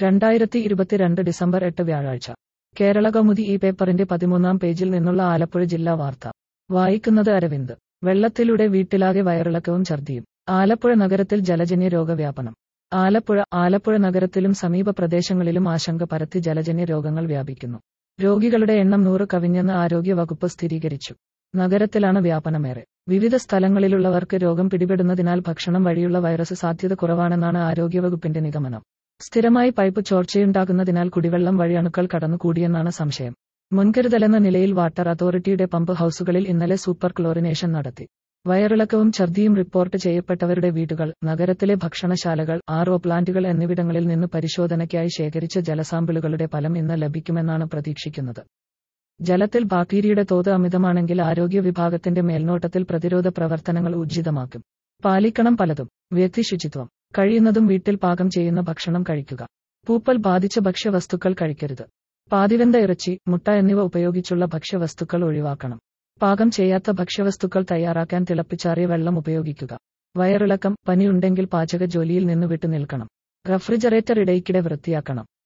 രണ്ടായിരത്തി ഇരുപത്തിരണ്ട് ഡിസംബർ എട്ട് വ്യാഴാഴ്ച കേരള കൗമുദി ഈ പേപ്പറിന്റെ പതിമൂന്നാം പേജിൽ നിന്നുള്ള ആലപ്പുഴ ജില്ലാ വാർത്ത വായിക്കുന്നത് അരവിന്ദ് വെള്ളത്തിലൂടെ വീട്ടിലാകെ വയറിളക്കവും ഛർദിയും ആലപ്പുഴ നഗരത്തിൽ ജലജന്യ രോഗവ്യാപനം ആലപ്പുഴ ആലപ്പുഴ നഗരത്തിലും സമീപ പ്രദേശങ്ങളിലും ആശങ്ക പരത്തി ജലജന്യ രോഗങ്ങൾ വ്യാപിക്കുന്നു രോഗികളുടെ എണ്ണം നൂറ് കവിഞ്ഞെന്ന് ആരോഗ്യ വകുപ്പ് സ്ഥിരീകരിച്ചു നഗരത്തിലാണ് വ്യാപനമേറെ വിവിധ സ്ഥലങ്ങളിലുള്ളവർക്ക് രോഗം പിടിപെടുന്നതിനാൽ ഭക്ഷണം വഴിയുള്ള വൈറസ് സാധ്യത കുറവാണെന്നാണ് ആരോഗ്യവകുപ്പിന്റെ നിഗമനം സ്ഥിരമായി പൈപ്പ് ചോർച്ചയുണ്ടാകുന്നതിനാൽ കുടിവെള്ളം വഴി അണുക്കൾ കടന്നുകൂടിയെന്നാണ് സംശയം മുൻകരുതലെന്ന നിലയിൽ വാട്ടർ അതോറിറ്റിയുടെ പമ്പ് ഹൌസുകളിൽ ഇന്നലെ സൂപ്പർ ക്ലോറിനേഷൻ നടത്തി വയറിളക്കവും ഛർദിയും റിപ്പോർട്ട് ചെയ്യപ്പെട്ടവരുടെ വീടുകൾ നഗരത്തിലെ ഭക്ഷണശാലകൾ ആർ ഒ പ്ലാന്റുകൾ എന്നിവിടങ്ങളിൽ നിന്ന് പരിശോധനയ്ക്കായി ശേഖരിച്ച ജലസാമ്പിളുകളുടെ ഫലം ഇന്ന് ലഭിക്കുമെന്നാണ് പ്രതീക്ഷിക്കുന്നത് ജലത്തിൽ ബാക്ടീരിയയുടെ തോത് അമിതമാണെങ്കിൽ ആരോഗ്യ വിഭാഗത്തിന്റെ മേൽനോട്ടത്തിൽ പ്രതിരോധ പ്രവർത്തനങ്ങൾ ഊർജിതമാക്കും പാലിക്കണം പലതും വ്യക്തി ശുചിത്വം കഴിയുന്നതും വീട്ടിൽ പാകം ചെയ്യുന്ന ഭക്ഷണം കഴിക്കുക പൂപ്പൽ ബാധിച്ച ഭക്ഷ്യവസ്തുക്കൾ കഴിക്കരുത് പാതിവെന്ത ഇറച്ചി മുട്ട എന്നിവ ഉപയോഗിച്ചുള്ള ഭക്ഷ്യവസ്തുക്കൾ ഒഴിവാക്കണം പാകം ചെയ്യാത്ത ഭക്ഷ്യവസ്തുക്കൾ തയ്യാറാക്കാൻ തിളപ്പിച്ചാറിയ വെള്ളം ഉപയോഗിക്കുക വയറിളക്കം പനിയുണ്ടെങ്കിൽ പാചക ജോലിയിൽ നിന്ന് വിട്ടു നിൽക്കണം റഫ്രിജറേറ്റർ ഇടയ്ക്കിടെ വൃത്തിയാക്കണം